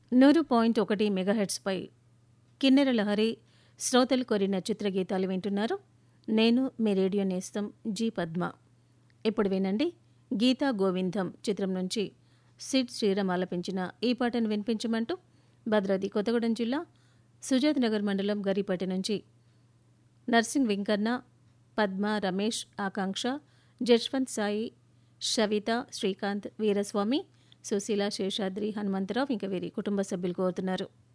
నూరు పాయింట్ ఒకటి మెగాహెట్స్పై కిన్నెర లహరి శ్రోతలు కోరిన చిత్రగీతాలు వింటున్నారు నేను మీ రేడియో నేస్తం జీ పద్మ ఇప్పుడు వినండి గీతా గోవిందం చిత్రం నుంచి సిడ్ శ్రీరామ్ ఆలపించిన ఈ పాటను వినిపించమంటూ భద్రాద్రి కొత్తగూడెం జిల్లా సుజాత్ నగర్ మండలం గరిపేట నుంచి నర్సింగ్ వెంకన్న పద్మ రమేష్ ఆకాంక్ష జశ్వంత్ సాయి షవిత శ్రీకాంత్ వీరస్వామి సుశీల శేషాద్రి హనుమంతరావు ఇంకా వీరి కుటుంబ సభ్యులు కోరుతున్నారు